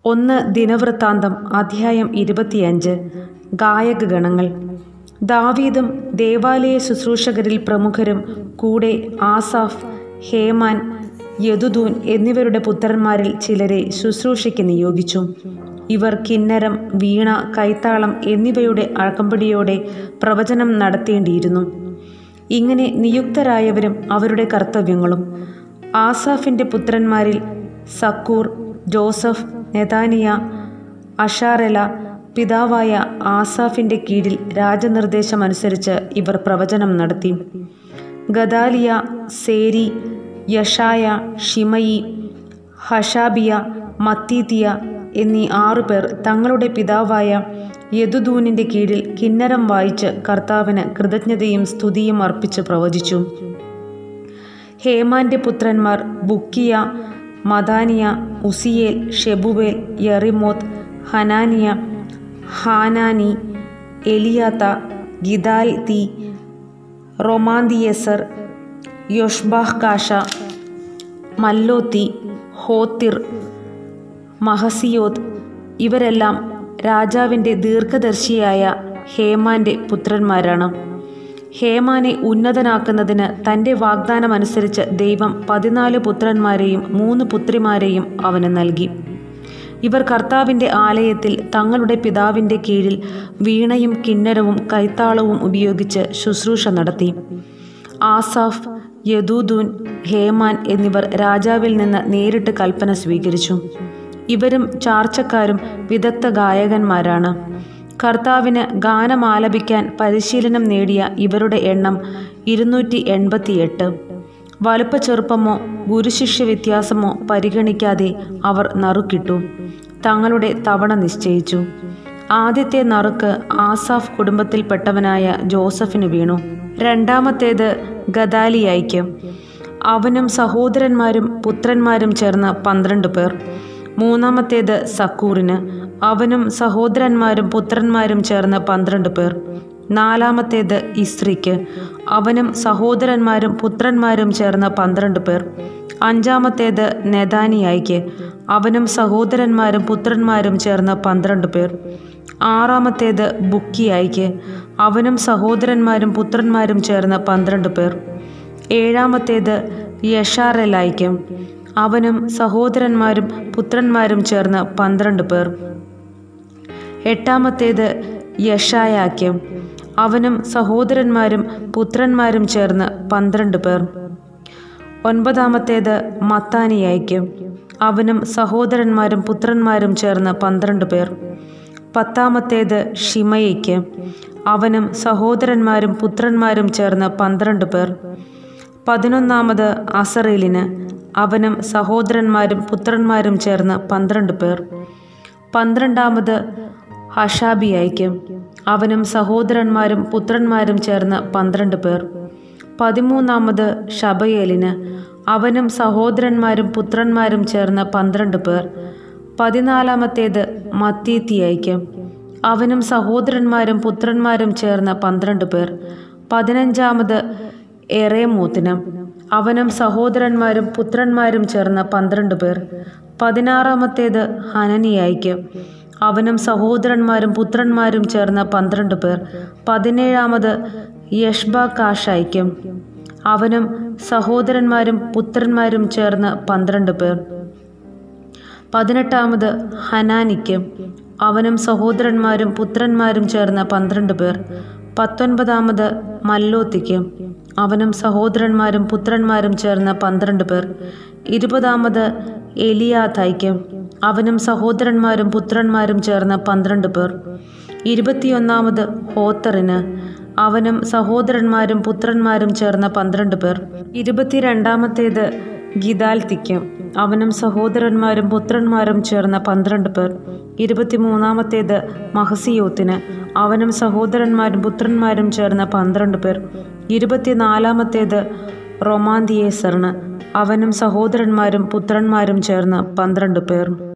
ഒന്ന് ദിനവൃത്താന്തം അധ്യായം ഇരുപത്തിയഞ്ച് ഗായകഗണങ്ങൾ ദാവീദും ദേവാലയ ശുശ്രൂഷകരിൽ പ്രമുഖരും കൂടെ ആസാഫ് ഹേമാൻ യദുദൂൻ എന്നിവരുടെ പുത്രന്മാരിൽ ചിലരെ ശുശ്രൂഷയ്ക്ക് നിയോഗിച്ചു ഇവർ കിന്നരം വീണ കൈത്താളം എന്നിവയുടെ അകമ്പടിയോടെ പ്രവചനം നടത്തേണ്ടിയിരുന്നു ഇങ്ങനെ നിയുക്തരായവരും അവരുടെ കർത്തവ്യങ്ങളും ആസാഫിൻ്റെ പുത്രന്മാരിൽ സക്കൂർ ജോസഫ് നെതാനിയ അഷാറെല പിതാവായ ആസാഫിൻ്റെ കീഴിൽ രാജനിർദ്ദേശമനുസരിച്ച് ഇവർ പ്രവചനം നടത്തി ഗദാലിയ സേരി യഷായ ഷിമയി ഹഷാബിയ മത്തീത്തിയ എന്നീ ആറുപേർ തങ്ങളുടെ പിതാവായ യദുദൂനിൻ്റെ കീഴിൽ കിന്നരം വായിച്ച് കർത്താവിന് കൃതജ്ഞതയും സ്തുതിയും അർപ്പിച്ച് പ്രവചിച്ചു ഹേമാന്റെ പുത്രന്മാർ ബുക്കിയ മദാനിയ ഉസിയേൽ ഷെബുവേൽ യറിമോത്ത് ഹനാനിയ ഹാനാനി എലിയാത്ത ഗിദാൽ തീ റൊമാന്തിയസർ യൊഷ്ബാഹ് കാഷ മല്ലോത്തി ഹോത്തിർ മഹസിയോത്ത് ഇവരെല്ലാം രാജാവിൻ്റെ ദീർഘദർശിയായ ഹേമാന്റെ പുത്രന്മാരാണ് ഹേമാനെ ഉന്നതനാക്കുന്നതിന് തൻ്റെ വാഗ്ദാനമനുസരിച്ച് ദൈവം പതിനാല് പുത്രന്മാരെയും മൂന്ന് പുത്രിമാരെയും അവന് നൽകി ഇവർ കർത്താവിൻ്റെ ആലയത്തിൽ തങ്ങളുടെ പിതാവിൻ്റെ കീഴിൽ വീണയും കിന്നരവും കൈത്താളവും ഉപയോഗിച്ച് ശുശ്രൂഷ നടത്തി ആസാഫ് യദൂദൂൻ ഹേമാൻ എന്നിവർ രാജാവിൽ നിന്ന് നേരിട്ട് കൽപ്പന സ്വീകരിച്ചു ഇവരും ചാർച്ചക്കാരും വിദഗ്ധ ഗായകന്മാരാണ് കർത്താവിന് ഗാനം ആലപിക്കാൻ പരിശീലനം നേടിയ ഇവരുടെ എണ്ണം ഇരുന്നൂറ്റി എൺപത്തിയെട്ട് വലുപ്പ ചെറുപ്പമോ ഗുരുശിഷ്യ വ്യത്യാസമോ പരിഗണിക്കാതെ അവർ നറുക്കിട്ടു തങ്ങളുടെ തവണ നിശ്ചയിച്ചു ആദ്യത്തെ നറുക്ക് ആസാഫ് കുടുംബത്തിൽപ്പെട്ടവനായ ജോസഫിന് വീണു രണ്ടാമത്തേത് ഗദാലിയായിക്ക് അവനും സഹോദരന്മാരും പുത്രന്മാരും ചേർന്ന് പന്ത്രണ്ട് പേർ മൂന്നാമത്തേത് സക്കൂറിന് അവനും സഹോദരന്മാരും പുത്രന്മാരും ചേർന്ന് പന്ത്രണ്ട് പേർ നാലാമത്തേത് ഇസ്രിക്ക് അവനും സഹോദരന്മാരും പുത്രന്മാരും ചേർന്ന് പന്ത്രണ്ട് പേർ അഞ്ചാമത്തേത് നെതാനിയായിക്ക് അവനും സഹോദരന്മാരും പുത്രന്മാരും ചേർന്ന് പന്ത്രണ്ട് പേർ ആറാമത്തേത് ബുക്കിയായിക്ക് അവനും സഹോദരന്മാരും പുത്രന്മാരും ചേർന്ന് പന്ത്രണ്ട് പേർ ഏഴാമത്തേത് യഷാറലായിക്കും അവനും സഹോദരന്മാരും പുത്രന്മാരും ചേർന്ന് പന്ത്രണ്ട് പേർ എട്ടാമത്തേത് യഷായാക്യം അവനും സഹോദരന്മാരും പുത്രന്മാരും ചേർന്ന് പന്ത്രണ്ട് പേർ ഒൻപതാമത്തേത് മത്താനിയായിക്കും അവനും സഹോദരന്മാരും പുത്രന്മാരും ചേർന്ന് പന്ത്രണ്ട് പേർ പത്താമത്തേത് ഷിമയ്ക്ക് അവനും സഹോദരന്മാരും പുത്രന്മാരും ചേർന്ന് പന്ത്രണ്ട് പേർ പതിനൊന്നാമത് അസറേലിന് അവനും സഹോദരന്മാരും പുത്രന്മാരും ചേർന്ന് പന്ത്രണ്ട് പേർ പന്ത്രണ്ടാമത് ഹഷാബിയായിക്കും അവനും സഹോദരന്മാരും പുത്രന്മാരും ചേർന്ന് പന്ത്രണ്ട് പേർ പതിമൂന്നാമത് ഷബയേലിന് അവനും സഹോദരന്മാരും പുത്രന്മാരും ചേർന്ന് പന്ത്രണ്ട് പേർ പതിനാലാമത്തേത് മത്തീത്തിയായിക്കും അവനും സഹോദരന്മാരും പുത്രന്മാരും ചേർന്ന് പന്ത്രണ്ട് പേർ പതിനഞ്ചാമത് എറേമൂത്തിന് അവനും സഹോദരന്മാരും പുത്രന്മാരും ചേർന്ന് പന്ത്രണ്ട് പേർ പതിനാറാമത്തേത് ഹനനിയായിക്ക് അവനും സഹോദരന്മാരും പുത്രന്മാരും ചേർന്ന് പന്ത്രണ്ട് പേർ പതിനേഴാമത് യഷ്ബ കാഷായിക്കും അവനും സഹോദരന്മാരും പുത്രന്മാരും ചേർന്ന് പന്ത്രണ്ട് പേർ പതിനെട്ടാമത് ഹനാനിക്ക് അവനും സഹോദരന്മാരും പുത്രന്മാരും ചേർന്ന് പന്ത്രണ്ട് പേർ പത്തൊൻപതാമത് മല്ലോത്തിക്ക് അവനും സഹോദരന്മാരും പുത്രന്മാരും ചേർന്ന് പന്ത്രണ്ട് പേർ ഇരുപതാമത് എലിയാതായിക്ക് അവനും സഹോദരന്മാരും പുത്രന്മാരും ചേർന്ന് പന്ത്രണ്ട് പേർ ഇരുപത്തിയൊന്നാമത് ഹോത്തറിന് അവനും സഹോദരന്മാരും പുത്രന്മാരും ചേർന്ന് പന്ത്രണ്ട് പേർ ഇരുപത്തിരണ്ടാമത്തേത് ഗിദാൽത്തിക്ക് അവനും സഹോദരന്മാരും പുത്രന്മാരും ചേർന്ന് പന്ത്രണ്ട് പേർ ഇരുപത്തിമൂന്നാമത്തേത് മഹസിയോത്തിന് അവനും സഹോദരന്മാരും പുത്രന്മാരും ചേർന്ന് പന്ത്രണ്ട് പേർ ഇരുപത്തിനാലാമത്തേത് റൊമാന്തിയേസറിന് അവനും സഹോദരന്മാരും പുത്രന്മാരും ചേർന്ന് പന്ത്രണ്ട് പേർ